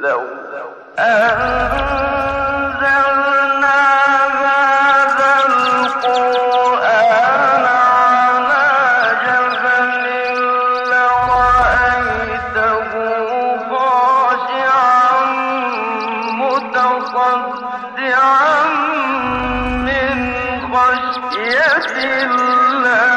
لو أنزلنا هذا القرآن على جبل لرأيته خاشعا متصدعا من خشية الله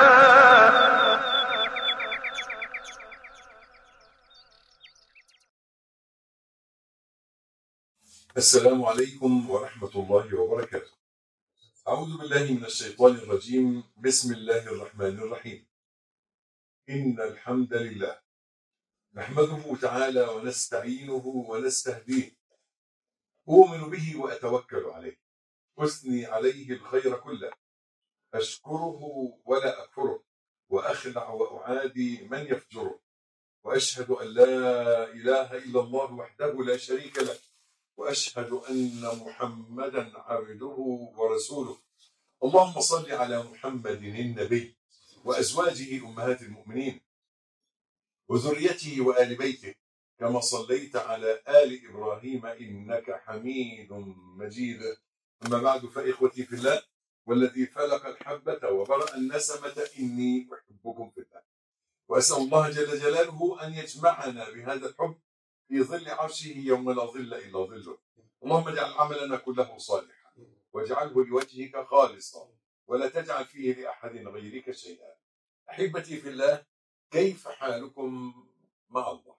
السلام عليكم ورحمة الله وبركاته. أعوذ بالله من الشيطان الرجيم، بسم الله الرحمن الرحيم. إن الحمد لله نحمده تعالى ونستعينه ونستهديه. أؤمن به وأتوكل عليه. أثني عليه الخير كله. أشكره ولا أكفره. وأخلع وأعادي من يفجره. وأشهد أن لا إله إلا الله وحده لا شريك له. واشهد ان محمدا عبده ورسوله اللهم صل على محمد النبي وازواجه امهات المؤمنين وذريته وال بيته كما صليت على ال ابراهيم انك حميد مجيد اما بعد فاخوتي في الله والذي فلق الحبه وبرا النسمه اني احبكم في الله واسال الله جل جلاله ان يجمعنا بهذا الحب في ظل عرشه يوم لا ظل الا ظله. اللهم اجعل عملنا كله صالحا واجعله لوجهك خالصا ولا تجعل فيه لاحد غيرك شيئا. احبتي في الله كيف حالكم مع الله؟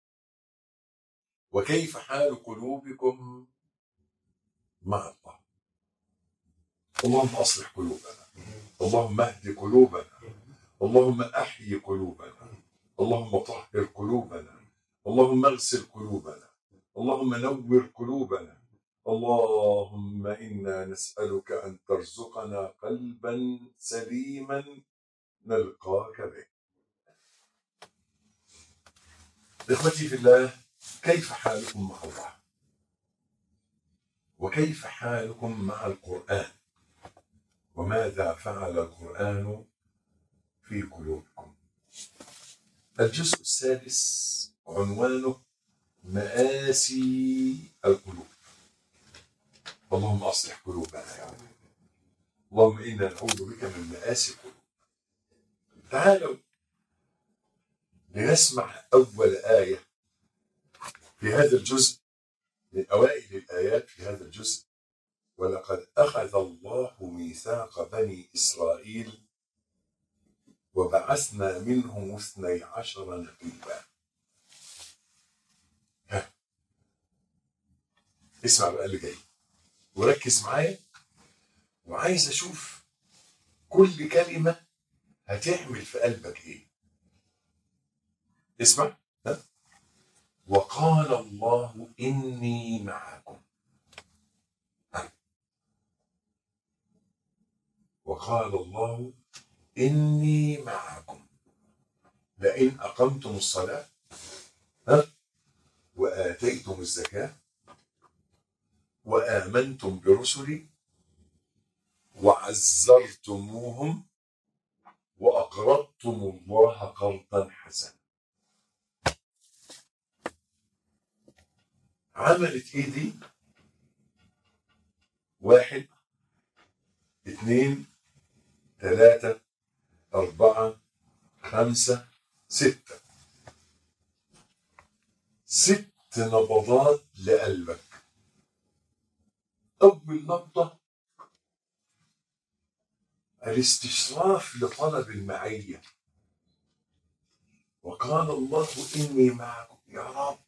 وكيف حال قلوبكم مع الله؟ اللهم اصلح قلوبنا. اللهم اهد قلوبنا. اللهم احيي قلوبنا. اللهم طهر قلوبنا. اللهم اغسل قلوبنا اللهم نور قلوبنا اللهم انا نسالك ان ترزقنا قلبا سليما نلقاك به اخوتي في الله كيف حالكم مع الله وكيف حالكم مع القران وماذا فعل القران في قلوبكم الجزء السادس عنوانه مآسي القلوب اللهم أصلح قلوبنا يا رب اللهم إنا نعوذ بك من مآسي القلوب تعالوا لنسمع أول آية في هذا الجزء من أوائل الآيات في هذا الجزء ولقد أخذ الله ميثاق بني إسرائيل وبعثنا منهم اثني عشر نقيبا اسمع بقى اللي جاي وركز معايا وعايز اشوف كل كلمه هتعمل في قلبك ايه اسمع ها وقال الله اني معكم ها. وقال الله اني معكم لئن اقمتم الصلاه ها واتيتم الزكاه وآمنتم برسلي وعزرتموهم وأقرضتم الله قرضا حسنا عملت ايه دي؟ واحد اثنين ثلاثة أربعة خمسة ستة ست نبضات لقلبك أول نقطة الاستشراف لطلب المعية وقال الله إني معكم يا رب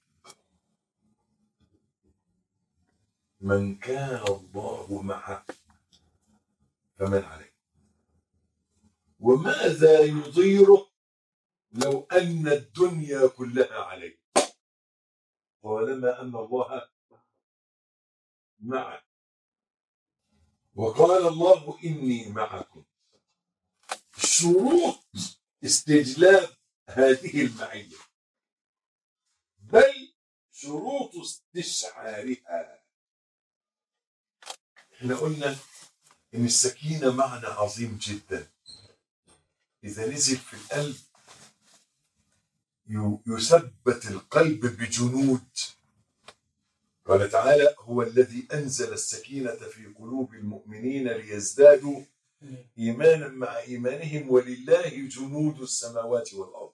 من كان الله معه فمن عليه وماذا يضيره لو أن الدنيا كلها عليه طالما أن الله معه وقال الله إني معكم شروط استجلاب هذه المعية بل شروط استشعارها احنا قلنا ان السكينة معنى عظيم جدا اذا نزل في القلب ي- يثبت القلب بجنود قال تعالى هو الذي أنزل السكينة في قلوب المؤمنين ليزدادوا إيمانا مع إيمانهم ولله جنود السماوات والأرض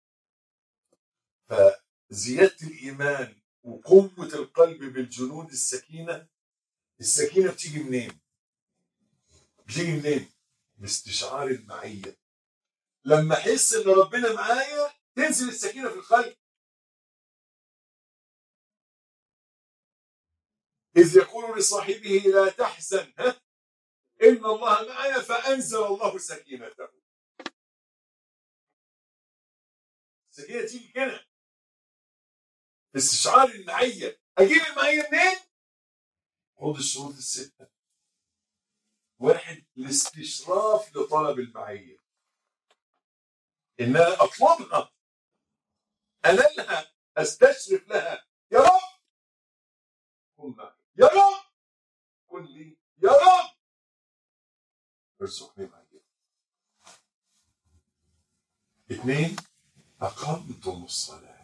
فزيادة الإيمان وقوة القلب بالجنود السكينة السكينة بتيجي منين؟ بتيجي منين؟ باستشعار المعية لما أحس إن ربنا معايا تنزل السكينة في القلب إذ يقول لصاحبه لا تحزن ها إن الله معنا فأنزل الله سكينته السكينة تيجي كده استشعار المعية أجيب المعية منين؟ خد الشروط الستة واحد الاستشراف لطلب المعية إن أنا أطلبها أنالها أستشرف لها يا رب كن معي يا رب كن لي يا رب ارزقني معي اثنين أقمتم الصلاة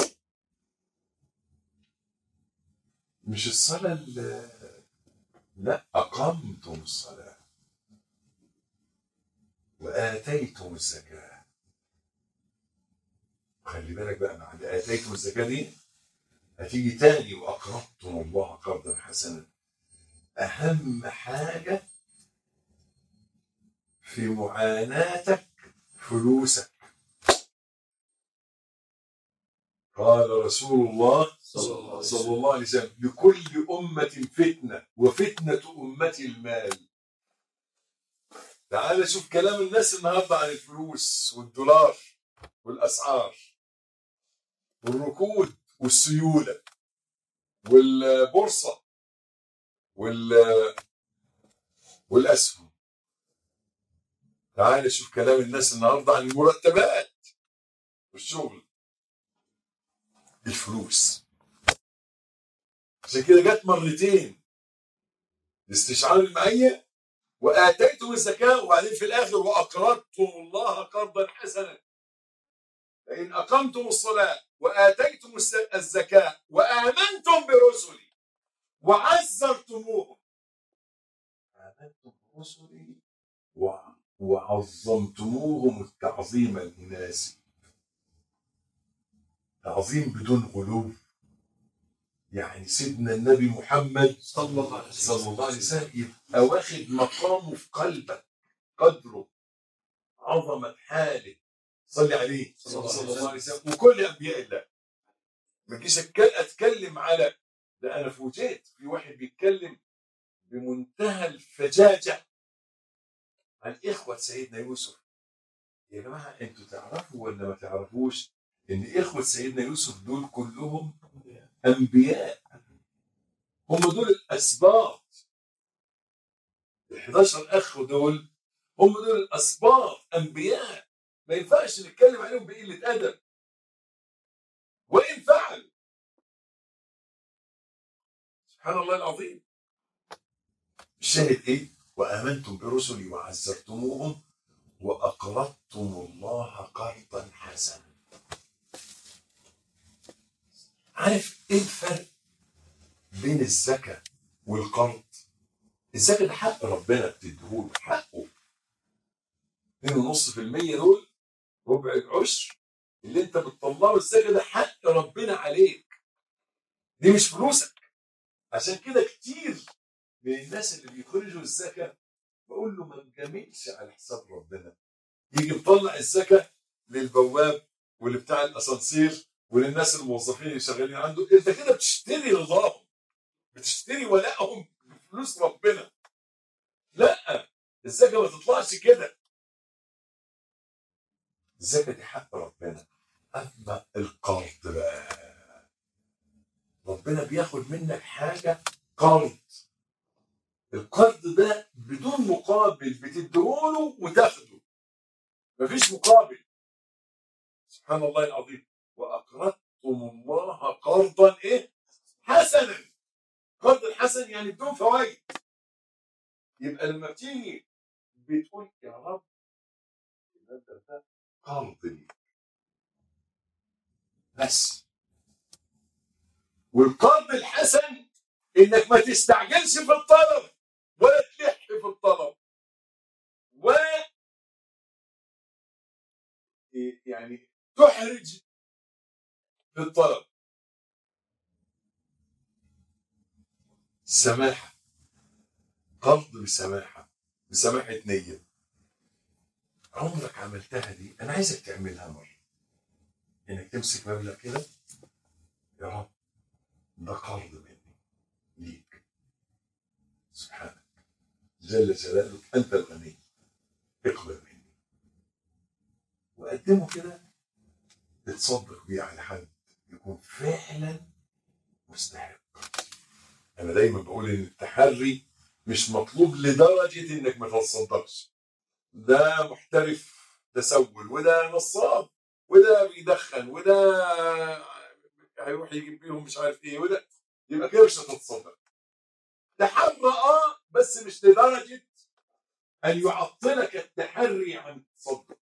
مش الصلاة ال- لا أقمتم الصلاة وآتيتم الزكاة خلي بالك بقى مع اللي آتيتم الزكاة دي هتيجي تاني وأقرضتم الله قرضا حسنا أهم حاجة في معاناتك فلوسك قال رسول الله صلى الله عليه صلى وسلم الله عليه وسلم لكل أمة فتنة وفتنة أمتي المال تعال شوف كلام الناس النهارده عن الفلوس والدولار والأسعار والركود والسيولة والبورصة وال والأسهم تعال شوف كلام الناس النهارده عن المرتبات والشغل الفلوس عشان كده جت مرتين استشعار المعية وآتيتم الزكاة وبعدين في الآخر وأقرضتم الله قرضا حسنا فإن أقمتم الصلاة وآتيتم الس- الزكاة وآمنتم برسلي وعزرتموهم آمنتم برسلي وع- وعظمتموهم التعظيم المناسب تعظيم بدون غلو يعني سيدنا النبي محمد صلى الله عليه وسلم صلى الله عليه وسلم يبقى واخد مقامه في قلبك قدره عظمة حاله صلي عليه صلى الله عليه صلى الله عليه وسلم وكل انبياء الله ما تجيش أتك- اتكلم على ده انا فوجئت في واحد بيتكلم بمنتهى الفجاجه عن اخوه سيدنا يوسف يا جماعه انتوا تعرفوا ولا ما تعرفوش ان اخوه سيدنا يوسف دول كلهم انبياء هم دول الاسباط ال 11 اخ دول هم دول الاسباط انبياء ما ينفعش نتكلم عليهم بقله ادب وان فعلوا سبحان الله العظيم الشاهد ايه وامنتم برسلي وعزرتموهم واقرضتم الله قرضا حسنا عارف ايه الفرق بين الزكاه والقرض الزكاه ده حق ربنا بتديهوله حقه 2.5% دول ربع العشر اللي انت بتطلعه الزكاه ده حق ربنا عليك دي مش فلوسك عشان كده كتير من الناس اللي بيخرجوا الزكاه بقول له ما تجاملش على حساب ربنا يجي مطلع الزكاه للبواب واللي بتاع الاسانسير وللناس الموظفين اللي شغالين عنده انت كده بتشتري رضاهم بتشتري ولائهم بفلوس ربنا لا الزكاه ما تطلعش كده الزكاه دي حق ربنا اما القرض بقى ربنا بياخد منك حاجه قرض القرض ده بدون مقابل بتديهوله وتاخده مفيش مقابل سبحان الله العظيم واقرضتم الله قرضا ايه حسنا قرض الحسن يعني بدون فوائد يبقى لما بتيجي بتقول يا رب المبلغ ده قرض لي بس والقرض الحسن انك ما تستعجلش في الطلب ولا تلح في الطلب ولا يعني تحرج في الطلب سماحة قرض بسماحة بسماحة نية عمرك عملتها دي أنا عايزك تعملها مرة إنك تمسك مبلغ كده يا رب ده قرض مني ليك سبحانك جل جلالك أنت الغني اقبل مني وقدمه كده تتصدق بيه على حد يكون فعلا مستحق انا دايما بقول ان التحري مش مطلوب لدرجه انك ما تتصدقش ده محترف تسول وده نصاب وده بيدخن وده هيروح يجيب بيهم مش عارف ايه وده يبقى كده مش هتتصدق تحرى اه بس مش لدرجه ان يعطلك التحري عن التصدق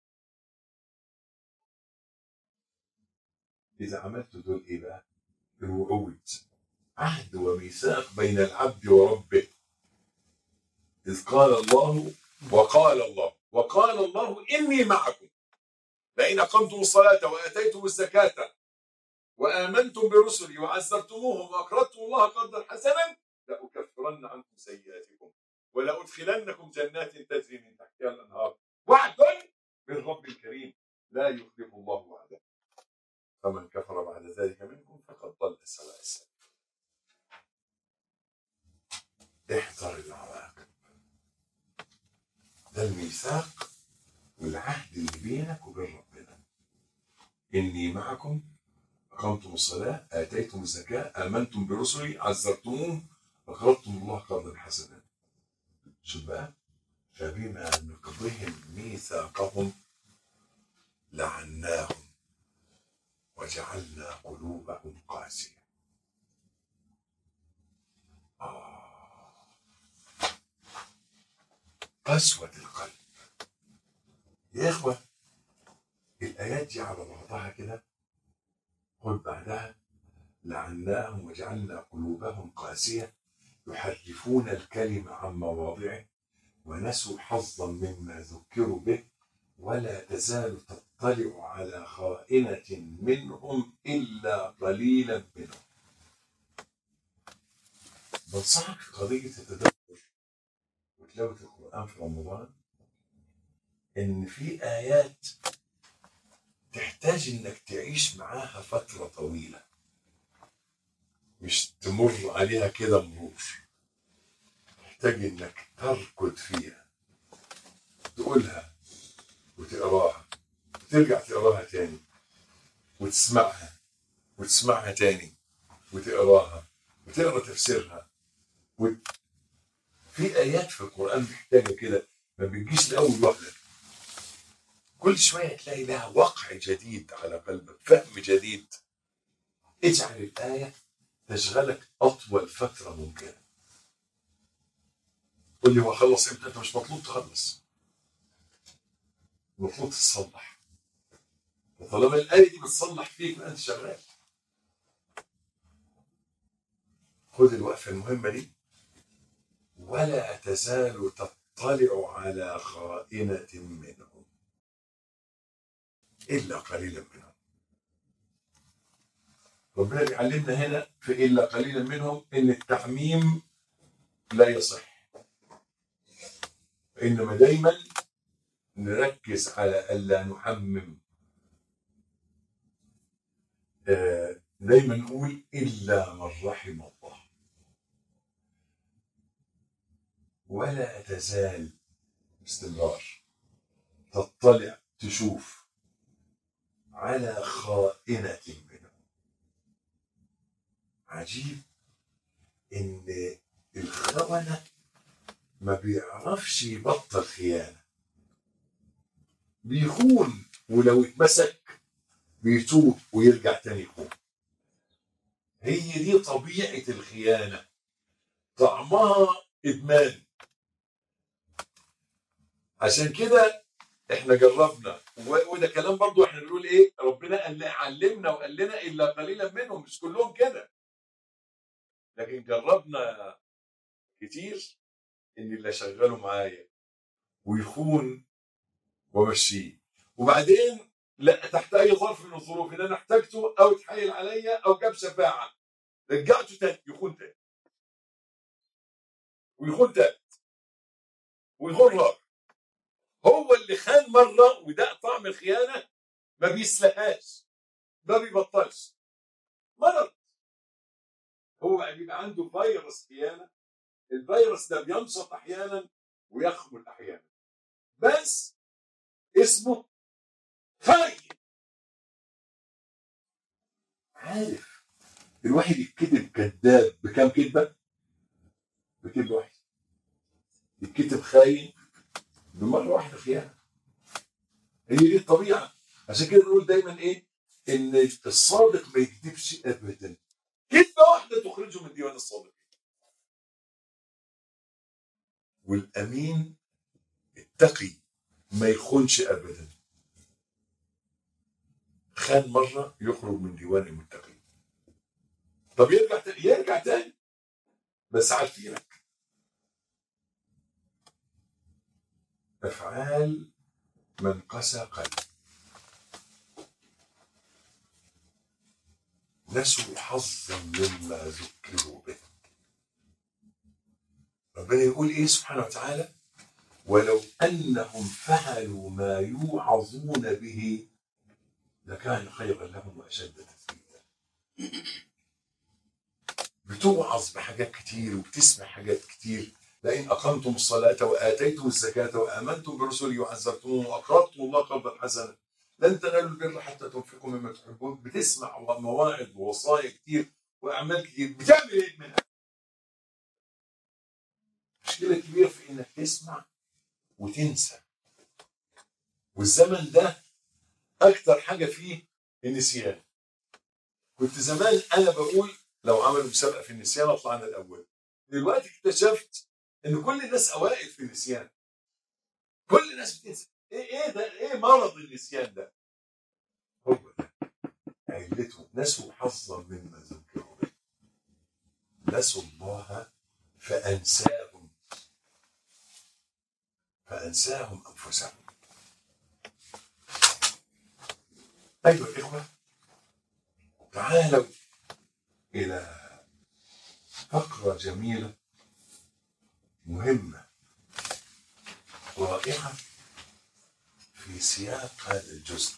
اذا عملت دول ايه بقى؟ الوعود عهد وميثاق بين العبد وربه إذ قال الله وقال الله وقال الله إني معكم لئن أقمتم الصلاة وآتيتم الزكاة وآمنتم برسلي وعزرتموهم وأقرضتم الله قرضا حسنا لأكفرن عنكم سيئاتكم ولأدخلنكم جنات تجري من تحتها الأنهار وعد من رب كريم لا يخلف الله وعده فمن كفر بعد ذلك منكم فقد ضل سواء السبيل احذر العواقب ده الميثاق والعهد اللي بينك وبين ربنا إني معكم أقمتم الصلاة آتيتم الزكاة آمنتم برسلي عزرتموهم أقرضتم الله قرضا حسنا شوف بقى فبما نقضهم ميثاقهم لعناهم وجعلنا قلوبهم قاسية قسوة القلب يا إخوة الآيات دي على بعضها كده خد بعدها لعناهم وجعلنا قلوبهم قاسية يحرفون الكلم عن مواضعه ونسوا حظا مما ذكروا به ولا تزال تطلع على خائنة منهم إلا قليلا منهم بنصحك في قضية التدبر وتلاوة القرآن في رمضان إن في آيات تحتاج إنك تعيش معاها فترة طويلة مش تمر عليها كده مرور تحتاج إنك تركض فيها تقولها وتقراها وترجع تقراها تاني وتسمعها وتسمعها تاني وتقراها وتقرا تفسيرها وت... في ايات في القران محتاجه كده ما بتجيش لاول وهله كل شويه تلاقي لها وقع جديد على قلبك فهم جديد اجعل الايه تشغلك اطول فتره ممكنه قول لي هو خلص امتى انت مش مطلوب تخلص المفروض تصلح وطالما الآية دي بتصلح فيك يبقى أنت شغال خد الوقفة المهمة دي ولا تزال تطلع على خائنة منهم إلا قليلا منهم ربنا بيعلمنا هنا في إلا قليلا منهم إن التعميم لا يصح إنما دايما نركز على ألا نحمم آه، دايما نقول إلا من رحم الله ولا تزال باستمرار تطلع تشوف على خائنة منهم عجيب إن الخونة ما بيعرفش يبطل خيانة بيخون ولو اتمسك بيتوب ويرجع تاني يخون هي دي طبيعة الخيانة طعمها إدمان عشان كده احنا جربنا و- وده كلام برضو احنا بنقول ايه ربنا قال علمنا وقال لنا الا قليلا منهم مش كلهم كده لكن جربنا كتير ان اللي اشغله معايا ويخون وامشيه وبعدين لا تحت اي ظرف من الظروف ان انا احتاجته او اتحايل عليا او جاب شفاعه رجعته تاني يخون تاني ويخون تالت ويخون رابع هو اللي خان مره وده طعم الخيانه ما بيسلقهاش ما بيبطلش مرض هو بقى بيبقى عنده فيروس خيانه الفيروس ده بينشط احيانا ويخمل احيانا بس اسمه خاين عارف الواحد يتكتب كذاب بكام كذبه؟ بكذبه واحده يتكتب خاين بمره واحده خيانه هي دي الطبيعه عشان كده نقول دايما ايه؟ ان الصادق ما يكذبش ابدا كذبه واحده تخرجه من ديوان الصادق والامين التقي ما يخونش ابدا خان مره يخرج من ديوان المتقين طب يرجع تاني يرجع تاني بس عارفينك افعال من قسى قلب نسوا حظا مما ذكروا به ربنا يقول ايه سبحانه وتعالى ولو انهم فعلوا ما يوعظون به لكان خيرا لهم واشد تثبيتا بتوعظ بحاجات كتير وبتسمع حاجات كتير لئن اقمتم الصلاه واتيتم الزكاه وامنتم برسلي وعزرتموهم واقرضتم الله قرضا حسنا لن تنالوا البر حتى تنفقوا مما تحبون بتسمع مواعظ ووصايا كتير واعمال كتير بتعمل ايه منها؟ مشكله كبيره في انك تسمع وتنسى والزمن ده اكتر حاجه فيه النسيان كنت زمان انا بقول لو عملوا مسابقه في النسيان اطلع انا الاول دلوقتي اكتشفت ان كل الناس اوائل في النسيان كل الناس بتنسى ايه ايه ده ايه مرض النسيان ده هو ده علته نسوا حظا مما ذكروا به نسوا الله فانساهم فانساهم انفسهم ايها الاخوه تعالوا الى فقره جميله مهمه رائعه في سياق هذا الجزء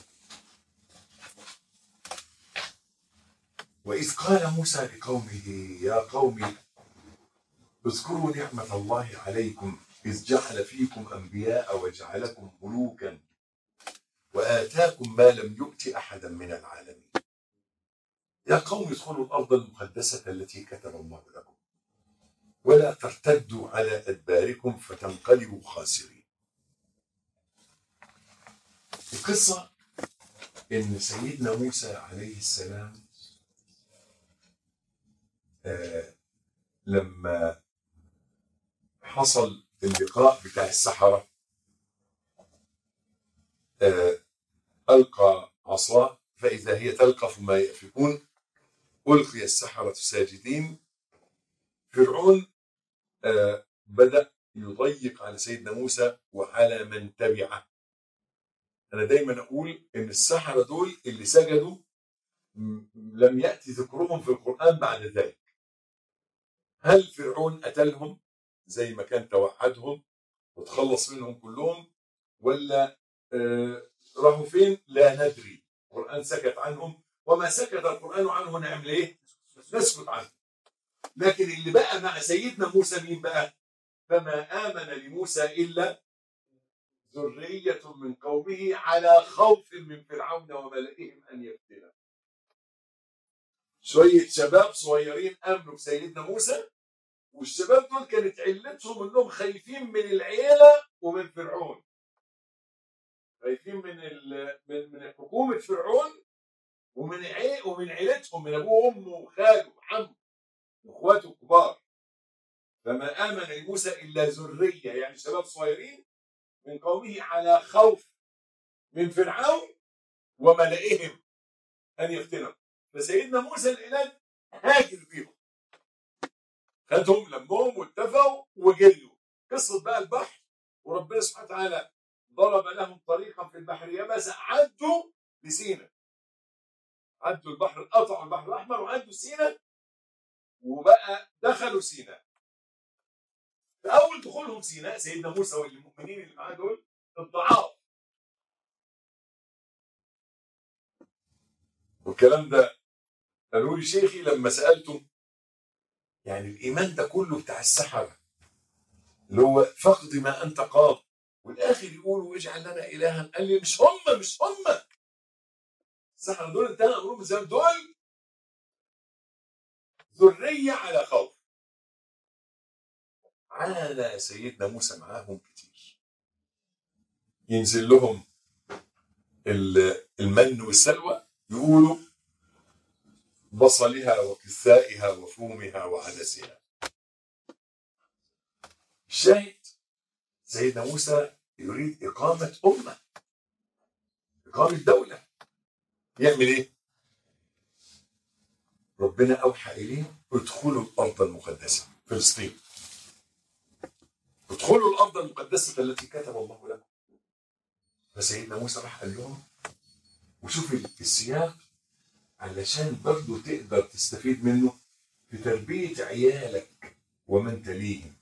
وإذ قال موسى لقومه يا قوم اذكروا نعمة الله عليكم إذ جعل فيكم أنبياء وجعلكم ملوكا وآتاكم ما لم يؤت أحدا من العالمين يا قوم ادخلوا الأرض المقدسة التي كتب الله لكم ولا ترتدوا على أدباركم فتنقلبوا خاسرين القصة إن سيدنا موسى عليه السلام آه لما حصل اللقاء بتاع السحرة آه ألقى عصاه فإذا هي تلقف ما يأفكون ألقي السحرة ساجدين فرعون آه بدأ يضيق على سيدنا موسى وعلى من تبعه أنا دايما أقول إن السحرة دول اللي سجدوا لم يأتي ذكرهم في القرآن بعد ذلك هل فرعون قتلهم زي ما كان توعدهم وتخلص منهم كلهم ولا آه راحوا فين لا ندري القرآن سكت عنهم وما سكت القرآن عنه نعمل ايه نسكت عنه لكن اللي بقى مع سيدنا موسى مين بقى فما آمن لموسى إلا ذرية من قومه على خوف من فرعون وملئهم أن يفتنوا شوية شباب صغيرين آمنوا بسيدنا موسى والشباب دول كانت علتهم انهم خايفين من العيله ومن فرعون خايفين من من من حكومه فرعون ومن عي ومن عيلتهم من ابوه وامه وخاله وعمه واخواته الكبار فما امن لموسى الا ذريه يعني شباب صغيرين من قومه على خوف من فرعون وملئهم ان يفتنوا فسيدنا موسى العلاج هاجر بيهم خدهم لمهم واتفقوا وجريوا قصه بقى البحر وربنا سبحانه وتعالى ضرب لهم طريقا في البحر يبسا عدوا لسينا عدوا البحر قطعوا البحر الاحمر وعدوا سينا وبقى دخلوا سيناء في اول دخولهم سيناء سيدنا موسى والمؤمنين اللي معاه دول الضعاف والكلام ده قالوا لي شيخي لما سالته يعني الايمان ده كله بتاع السحره اللي هو فقد ما انت قاض والاخر يقولوا اجعل لنا الها قال لي مش هم مش هم السحره دول انتهى امرهم زمان دول ذريه على خوف عانى سيدنا موسى معاهم كتير ينزل لهم ال- المن والسلوى يقولوا بصلها وكثائها وفومها وعدسها الشاهد سيدنا موسى يريد إقامة أمة إقامة دولة يعمل إيه؟ ربنا أوحى إليه ادخلوا الأرض المقدسة فلسطين ادخلوا الأرض المقدسة التي كتب الله لكم فسيدنا موسى راح قال لهم وشوف السياق علشان برضه تقدر تستفيد منه في تربية عيالك ومن تليهم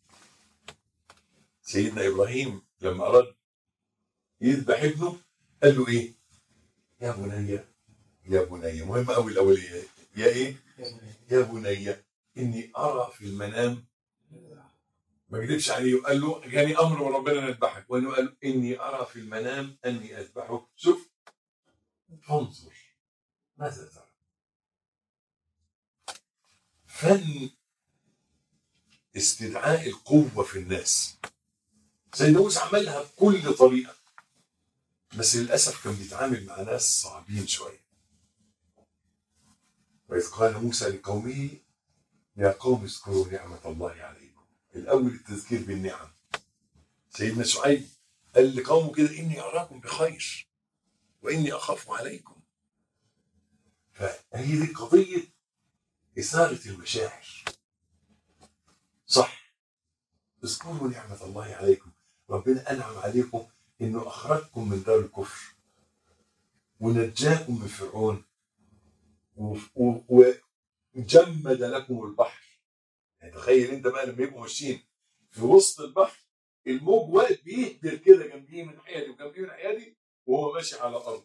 سيدنا إبراهيم لما أراد يذبح ابنه قال له إيه يا بني يا بني مهم قوي الأولية يا إيه يا بني إني أرى في المنام ما كذبش عليه وقال له جاني أمر من ربنا نذبحك وإنه قال إني أرى في المنام أني أذبحك شوف فانظر ماذا ترى فن استدعاء القوة في الناس سيدنا موسى عملها بكل طريقة بس للأسف كان بيتعامل مع ناس صعبين شوية وإذ قال موسى لقومه يا قوم اذكروا نعمة الله عليكم الأول التذكير بالنعم سيدنا شعيب قال لقومه كده إني أراكم بخير وإني أخاف عليكم فهي دي قضية إثارة المشاعر صح اذكروا نعمة الله عليكم ربنا أنعم عليكم إنه أخرجكم من دار الكفر ونجاكم من فرعون و- و- وجمد لكم البحر يعني تخيل انت بقى لما يبقوا ماشيين في وسط البحر الموج واقف بيهدر كده جنبيه من ناحيه دي وجنبيه من ناحيه دي وهو ماشي على الارض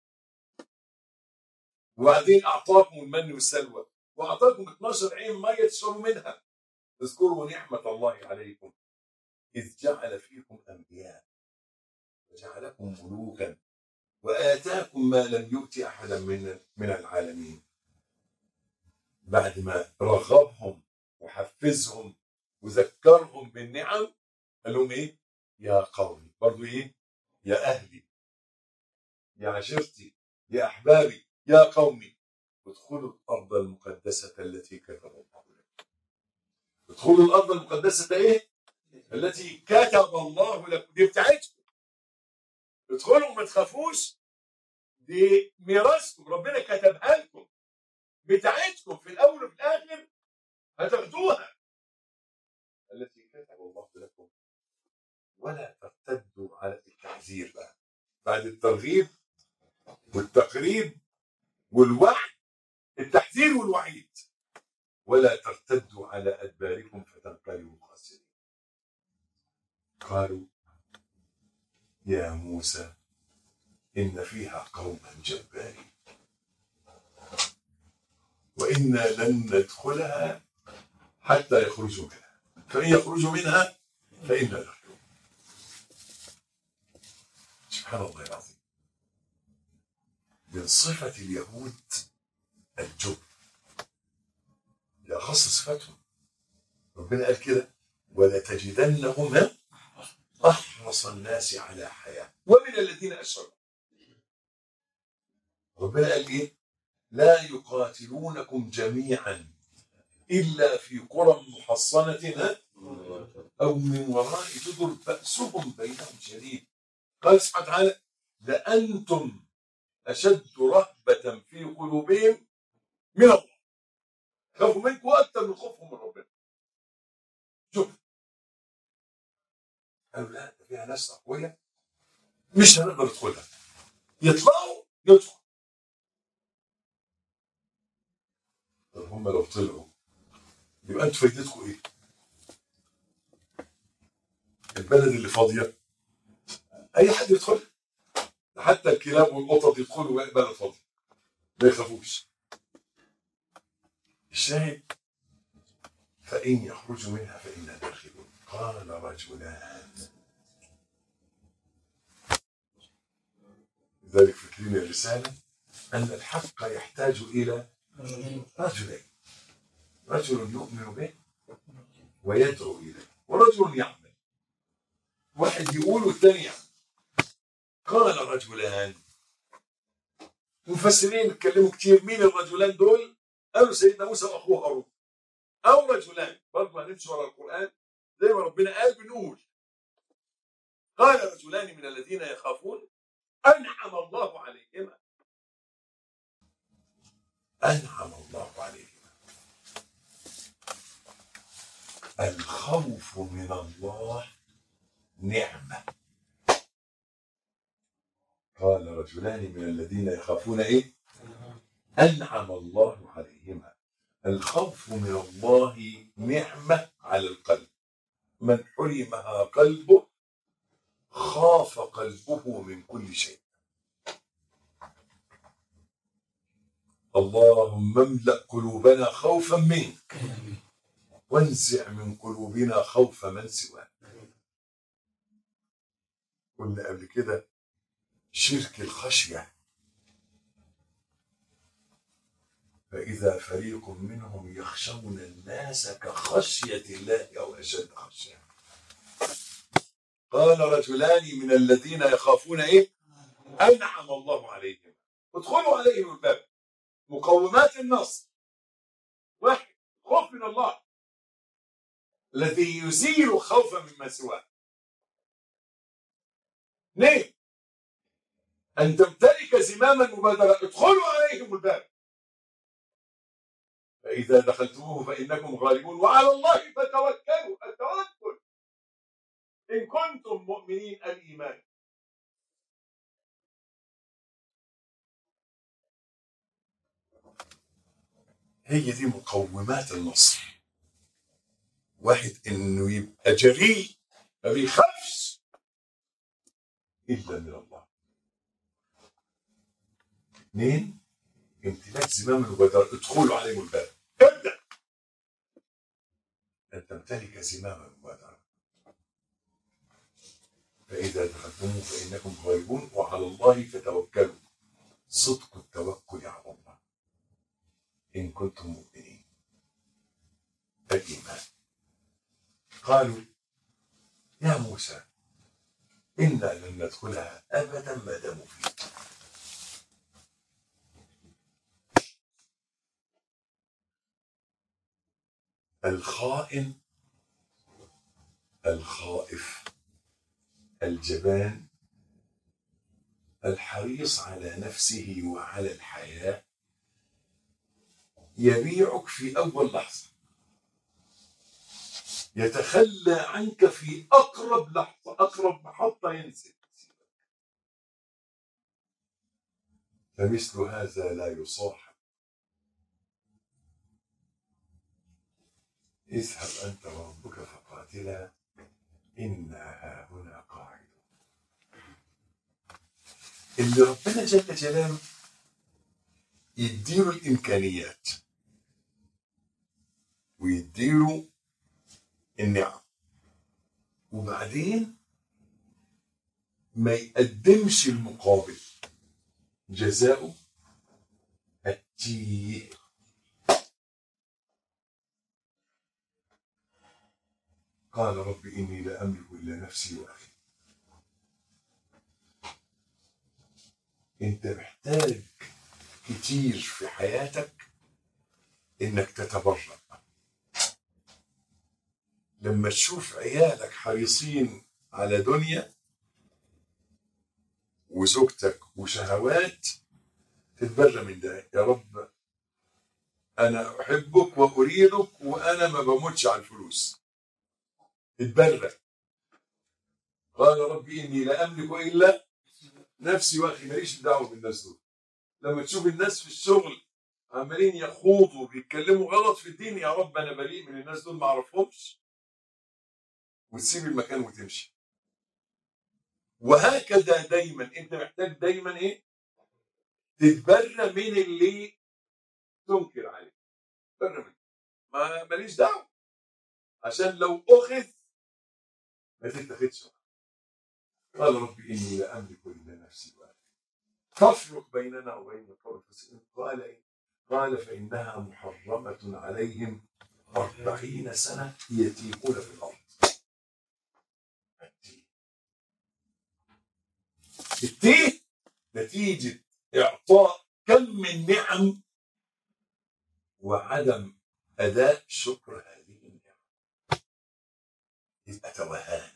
وبعدين اعطاكم المن والسلوى واعطاكم 12 عين ميه تشربوا منها اذكروا نعمه الله عليكم اذ جعل فيكم انبياء وجعلكم ملوكا واتاكم ما لم يؤت احدا من من العالمين بعد ما رغبهم وحفزهم وذكرهم بالنعم قال لهم ايه؟ يا قومي برضو ايه؟ يا اهلي يا عشيرتي يا احبابي يا قومي ادخلوا الارض المقدسه التي كتب الله لكم ادخلوا الارض المقدسه ايه؟ التي كتب الله لكم دي بتاعتكم ادخلوا ما تخافوش دي ميراثكم ربنا كتبها لكم بتاعتكم في الاول وفي الاخر هتاخدوها التي كتب الله لكم ولا ترتدوا على التحذير بقى بعد الترغيب والتقريب والوعد التحذير والوعيد ولا ترتدوا على ادباركم فتنقلبوا خاسرين قالوا يا موسى ان فيها قوما جبارين وانا لن ندخلها حتى يخرجوا منها فإن يخرجوا منها فإنا داخلون سبحان الله العظيم من صفة اليهود الجبن لأخص صفاتهم ربنا قال كده ولتجدنهم أحرص الناس على حياة ومن الذين أشركوا ربنا قال إيه لا يقاتلونكم جميعا إلا في قرى محصنة ها؟ أو من وراء جدر بأسهم بينهم شديد قال سبحانه وتعالى لأنتم أشد رهبة في قلوبهم من الله خافوا منكم أكثر من خوفهم من ربنا فيها ناس اقوياء مش هنقدر ندخلها يطلعوا ندخل طب هم لو طلعوا يبقى انتوا فايدتكم ايه؟ البلد اللي فاضيه اي حد يدخل حتى الكلاب والقطط يدخلوا بلد فاضيه ما يخافوش الشاهد فإن يخرجوا منها فإنا داخلون قال رجلان لذلك فاكرين الرسالة أن الحق يحتاج إلى رجلين رجل يؤمن به ويدعو إليه ورجل يعمل واحد يقول والثاني يعمل قال رجلان المفسرين اتكلموا كتير مين الرجلان دول قالوا سيدنا موسى واخوه هارون او رجلان برضه هنمشي ورا القران زي ما ربنا قال بنقول قال رجلان من الذين يخافون انعم الله عليهما انعم الله عليهما الخوف من الله نعمه قال رجلان من الذين يخافون ايه انعم الله عليهما الخوف من الله نعمه على القلب من حرمها قلبه خاف قلبه من كل شيء اللهم املا قلوبنا خوفا منك وانزع من قلوبنا خوف من سواك قلنا قبل كده شرك الخشيه فإذا فريق منهم يخشون الناس كخشية الله أو أشد خشية قال رجلان من الذين يخافون إيه أنعم الله عليهم ادخلوا عليهم الباب مقومات النصر واحد خوف من الله الذي يزيل خوفا مما سواه اثنين أن تمتلك زمام المبادرة ادخلوا عليهم الباب فإذا دخلتموه فإنكم غالبون وعلى الله فتوكلوا التوكل إن كنتم مؤمنين الإيمان هي دي مقومات النصر واحد انه يبقى جريء ما بيخافش الا من الله اثنين امتلاك زمام المبادرة ادخلوا عليهم الباب ابدأ أن تمتلك زمام المبادرة فإذا دخلتموه فإنكم غالبون وعلى الله فتوكلوا صدق التوكل على الله إن كنتم مؤمنين الإيمان قالوا يا موسى إنا لن ندخلها أبدا ما داموا فيها الخائن الخائف الجبان الحريص على نفسه وعلى الحياة يبيعك في أول لحظة يتخلى عنك في أقرب لحظة أقرب محطة ينزل فمثل هذا لا يصاحب اذهب أنت وربك فقاتلا إنا هاهنا قاعدون اللي ربنا جل جلاله يديله الإمكانيات ويديله النعم وبعدين ما يقدمش المقابل جزاؤه التيه قال رب إني لا أملك إلا نفسي وأخي أنت محتاج كتير في حياتك إنك تتبرأ لما تشوف عيالك حريصين على دنيا وزوجتك وشهوات تتبرى من ده يا رب أنا أحبك وأريدك وأنا ما بموتش على الفلوس اتبرى قال ربي اني لا املك الا نفسي واخي ماليش دعوه بالناس دول لما تشوف الناس في الشغل عمالين يخوضوا بيتكلموا غلط في الدين يا رب انا بريء من الناس دول ما اعرفهمش وتسيب المكان وتمشي وهكذا دايما انت محتاج دايما ايه تتبرى من اللي تنكر عليه تتبرى منه ما ماليش دعوه عشان لو اخذ ما تتخذش قال ربي اني لا املك الا نفسي واحد تفرق بيننا وبين القوم الفاسقين قال ايه قال فانها محرمه عليهم أربعين سنه يتيهون في الارض التيه نتيجه اعطاء كم من نعم وعدم اداء شكر هذه النعم يبقى توهان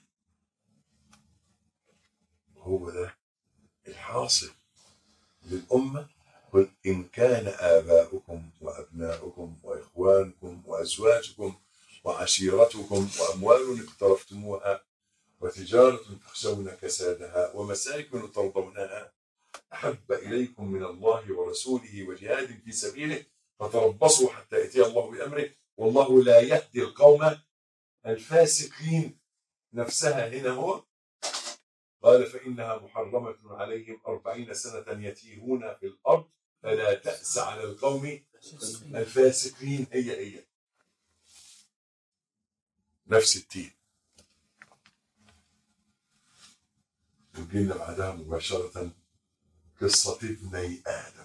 هو ده الحاصل للأمة قل إن كان آباؤكم وأبناؤكم وإخوانكم وأزواجكم وعشيرتكم وأموال اقترفتموها وتجارة تخشون كسادها ومساكن ترضونها أحب إليكم من الله ورسوله وجهاد في سبيله فتربصوا حتى يأتي الله بأمره والله لا يهدي القوم الفاسقين نفسها هنا هو قال فإنها محرمة عليهم أربعين سنة يتيهون في الأرض فلا تأس على القوم الفاسقين هي هي نفس التين وجينا بعدها مباشرة قصة ابني آدم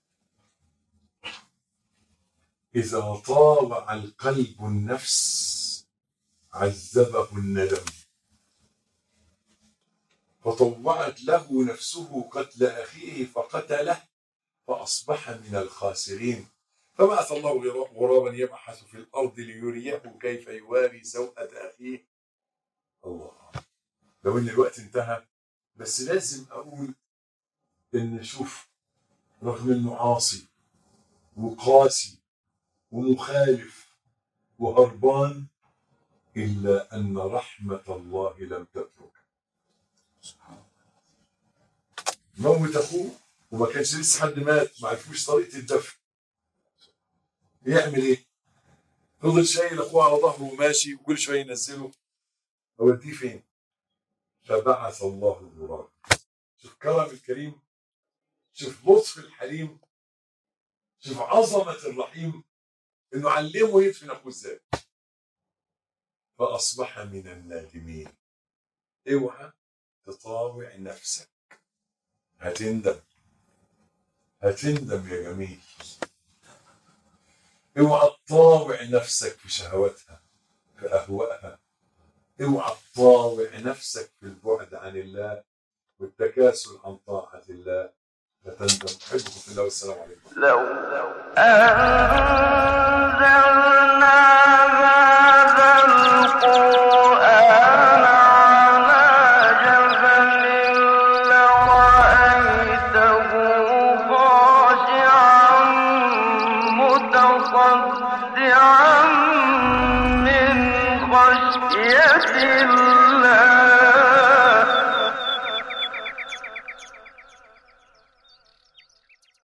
إذا طاوع القلب النفس عذبه الندم فطوعت له نفسه قتل أخيه فقتله فأصبح من الخاسرين فبعث الله غرابا يبحث في الأرض ليريه كيف يواري سوءة أخيه الله لو إن الوقت انتهى بس لازم أقول إن شوف رغم إنه عاصي وقاسي ومخالف وهربان إلا أن رحمة الله لم تترك موت اخوه وما كانش لسه حد مات ما عرفوش طريقه الدفن يعمل ايه؟ فضل شايل اخوه على ظهره وماشي وكل شويه ينزله اوديه فين؟ فبعث الله الغراب شوف كرم الكريم شوف لطف الحليم شوف عظمه الرحيم انه علمه يدفن اخوه ازاي فاصبح من النادمين اوعى تطاوع نفسك هتندم هتندم يا جميل اوعى تطاوع نفسك في شهواتها في اهوائها اوعى تطاوع نفسك في البعد عن الله والتكاسل عن طاعه الله فتندم احبكم في الله والسلام عليكم لو أن